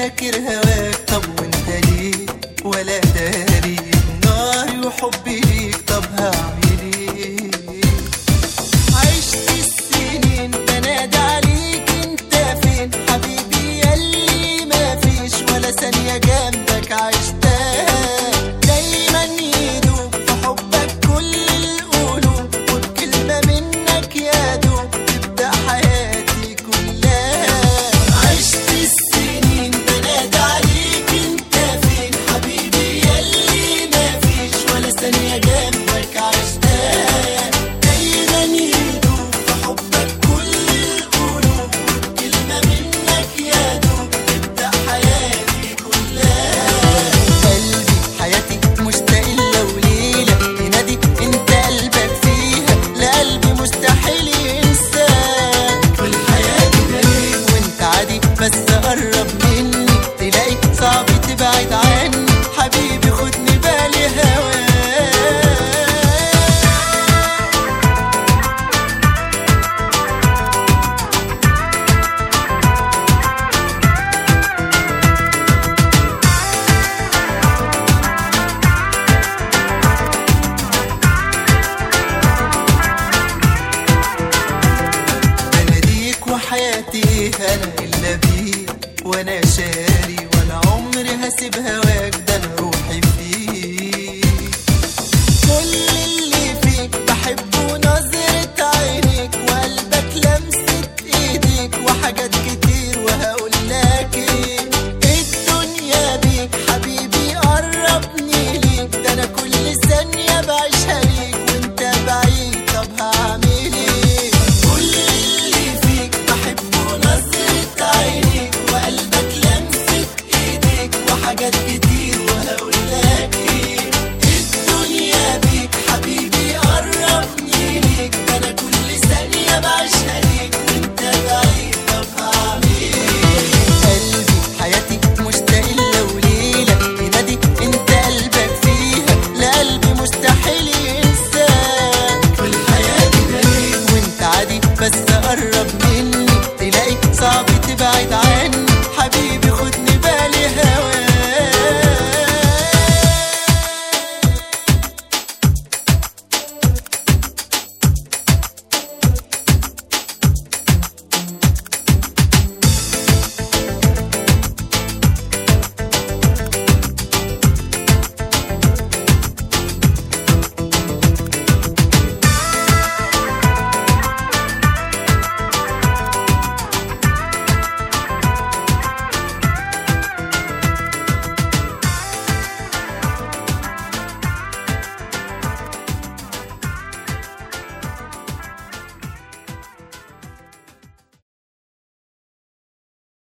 فاكر هواك طب وانت ليه ولا داري ناري وحبي ليك طب هعمل ايه عشت السنين بنادى عليك انت فين حبيبي ياللي ما فيش ولا ثانية جنبك عشتها دايما يدوب في حبك كل القلوب وبكلمة منك يا دوب تبدأ حياتي كلها عشت السنين بنادى عليك انت فين حبيبي ياللي ما فيش ولا ثانية جنبك عشتها دايما يدوب في حبك كل القلوب وبكلمة منك يا دوب تبدأ حياتي كلها قلبي حياتي مشتاق لو ليلة ينادي انت قلبك فيها لا قلبي مستحيل ينساك والحياة دليل وانت عادي بس قرب مني تلاقي صعب تبعد عني حبيبي خدني بالي هواك بناديك وحياتي انا الا بيك وانا شاري ولا عمري هسيب هواك ده انا روحي فيك كل اللي فيك بحبه نظرة عينيك وقلبك لمسة ايديك وحاجات كتير وهقول لك ايه الدنيا بيك حبيبي قربني ليك ده انا كل ثانية بعيشها ليك وانت بعيد طب هعمل ايه كل اللي فيك بحبه نظرة عينيك وقلبك لمسة ايديك وحاجات كتير وهقول لك ايه الدنيا بيك حبيبي قربني ليك ده انا كل ثانية بعيشها ليك وانت بعيد طب هعمل ايه قلبي حياتي مشتاق لو ليلة ينادي انت قلبك فيها لا قلبي مستحيل ينساك والحياة دليل وانت عادي بس قرب مني تلاقي صعب تبعد عني